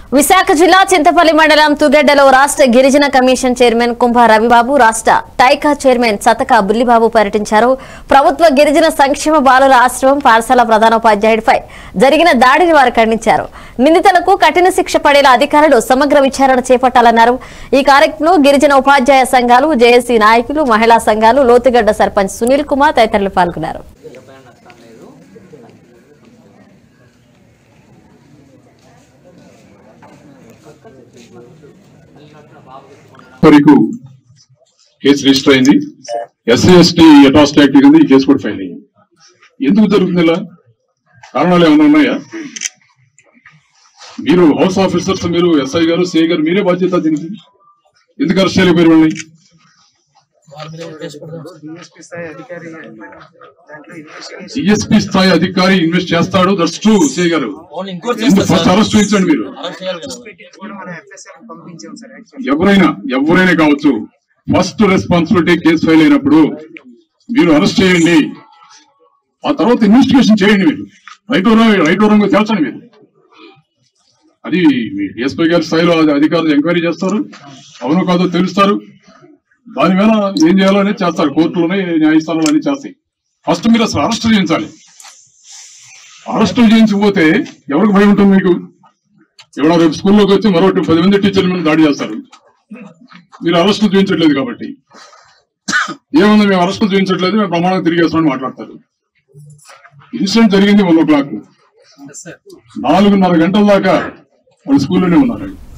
విశాఖ జిల్లా చింతపల్లి మండలం తుగెడ్డలో రాష్ట్ర గిరిజన కమిషన్ చైర్మన్ కుంభ రవిబాబు రాష్ట్ర టైకా చైర్మన్ సతక బుల్లిబాబు పర్యటించారు ప్రభుత్వ గిరిజన సంక్షేమ బాలుర ఆశ్రమం పాఠశాల ప్రధానోపాధ్యాయుడిపై జరిగిన దాడిని వారు ఖండించారు నిందితులకు కఠిన శిక్ష పడేలా అధికారులు సమగ్ర విచారణ చేపట్టాలన్నారు ఈ కార్యక్రమంలో గిరిజన ఉపాధ్యాయ సంఘాలు జేఏసీ నాయకులు మహిళా సంఘాలు లోతుగడ్డ సర్పంచ్ సునీల్ కుమార్ తదితరులు పాల్గొన్నారు వరకు కేసు రిజిస్టర్ అయింది ఎస్సీ ఎస్టీ అట్రాసిటీ యాక్ట్ కింద ఈ కేసు కూడా ఫైల్ అయింది ఎందుకు జరుగుతుంది ఇలా కారణాలు ఏమైనా ఉన్నాయా మీరు హౌస్ ఆఫీసర్స్ మీరు ఎస్ఐ గారు సిఐ గారు మీరే బాధ్యత దీనికి ఎందుకు అరెస్ట్ చేయలేకపోయారు వాళ్ళని డిఎస్పీ స్థాయి అధికారి దాంట్లో ఇన్వెస్టిగేషన్ సిఎస్పి స్థాయి అధికారి ఇన్వెస్ట్ చేస్తాడు దట్స్ ట్రూ సిఐ గారు ఓన్లీ ఇంకోటి ఎందుకు చేస్తారు ఫస్ట్ సార్ అరెస్ట్ చేయించండి మీరు అరెస్ట్ చేయాలి కదా పెట్టి కూడా మనం ఎఫ్ఎస్ఆర్ పంపించాం సార్ యాక్చువల్లీ ఎవరైనా ఎవరైనా కావచ్చు ఫస్ట్ రెస్పాన్సిబిలిటీ కేసు ఫైల్ అయినప్పుడు మీరు అరెస్ట్ చేయండి ఆ తర్వాత ఇన్వెస్టిగేషన్ చేయండి మీరు రైట్ రైట్ వరంగా తేల్చండి మీరు అది ఎస్పీ గారి స్థాయిలో అది అధికారులు ఎంక్వైరీ చేస్తారు అవును కాదో తెలుస్తారు దాని మీద ఏం చేయాలో అనేది చేస్తారు కోర్టులోనే న్యాయస్థానాలు అన్ని చేస్తాయి ఫస్ట్ మీరు అసలు అరెస్ట్ చేయించాలి అరెస్ట్ చేయించకపోతే ఎవరికి భయం ఉంటుంది మీకు ఎవడో రేపు స్కూల్లోకి వచ్చి మరో పది మంది టీచర్ల మీద దాడి చేస్తారు మీరు అరెస్టులు చూపించట్లేదు కాబట్టి ఏముంది మేము అరెస్టులు చూపించట్లేదు మేము ప్రమాణం తిరిగేస్తామని మాట్లాడతారు ఇన్సిడెంట్ జరిగింది వన్ ఓ క్లాక్ నాలుగున్నర గంటల దాకా వాళ్ళు స్కూల్లోనే ఉన్నారు